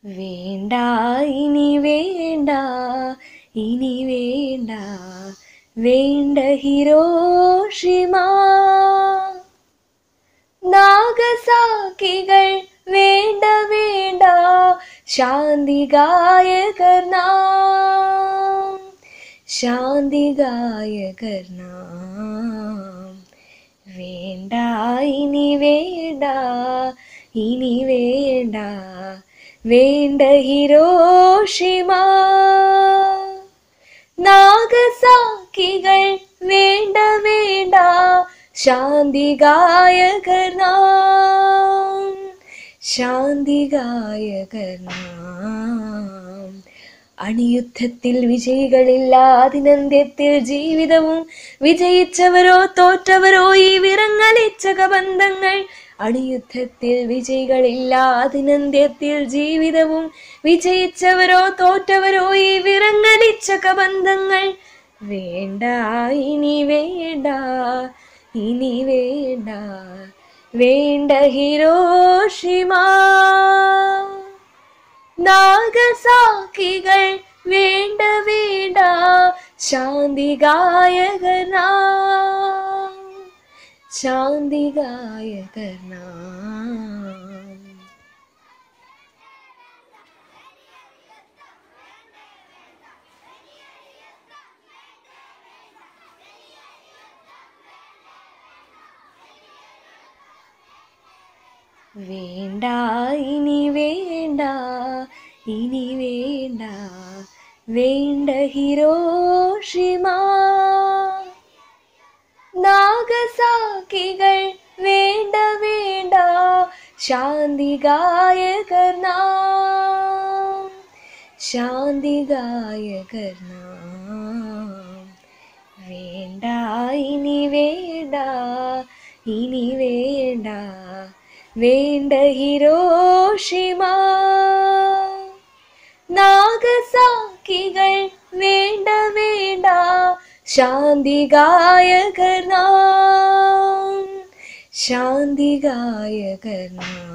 വേണ്ട ഇനി വേണ്ട ഇനി വേണ്ട വേണ്ട ഹിരോഷിമ നാഗസാക്കികൾ വേണ്ട വേണ്ട ശാന്തി ഗായകർ നാം ശാന്തി ഗായകർ നാം വേണ്ട ഇനി വേണ്ട ഇനി വേണ്ട വേണ്ട ഹിരോഷിമ നാഗസാക്കികൾ വേണ്ട വേണ്ട ശാന്തി ഗായകർ നാം ശാന്തി ഗായകർ നാം അണിയുദ്ധത്തിൽ വിജയികളില്ല അതിനന്ത്യത്തിൽ ജീവിതവും വിജയിച്ചവരോ തോറ്റവരോ ഈ വിറങ്ങലിച്ച ബന്ധങ്ങൾ അണിയുദ്ധത്തിൽ വിജയികളില്ല അതിനന്ത്യത്തിൽ ജീവിതവും വിജയിച്ചവരോ തോറ്റവരോ ഈ വിറങ്ങലിച്ച ബന്ധങ്ങൾ വേണ്ട ഇനി വേണ്ട ഇനി വേണ്ട വേണ്ട ഹിരോഷിമ നാഗസാക്കികൾ വേണ്ട വേണ്ട ശാന്തി ഗായകർ നാം ശാന്തി ഗായകർ നാം വേണ്ട ഇനി വേണ്ട ഇനി വേണ്ട വേണ്ട ഹിരോഷിമ നാഗസാക്കികൾ വേണ്ട വേണ്ട ശാന്തി ഗായകർ നാം ശാന്തി ഗായകർ നാം വേണ്ട ഇനി വേണ്ട ഇനി വേണ്ട വേണ്ട ഹിരോഷിമ നാഗസാക്കികൾ വേണ്ട വേണ്ട ശാന്തി ഗായകർ നാം ശാന്തി ഗായകർ നാം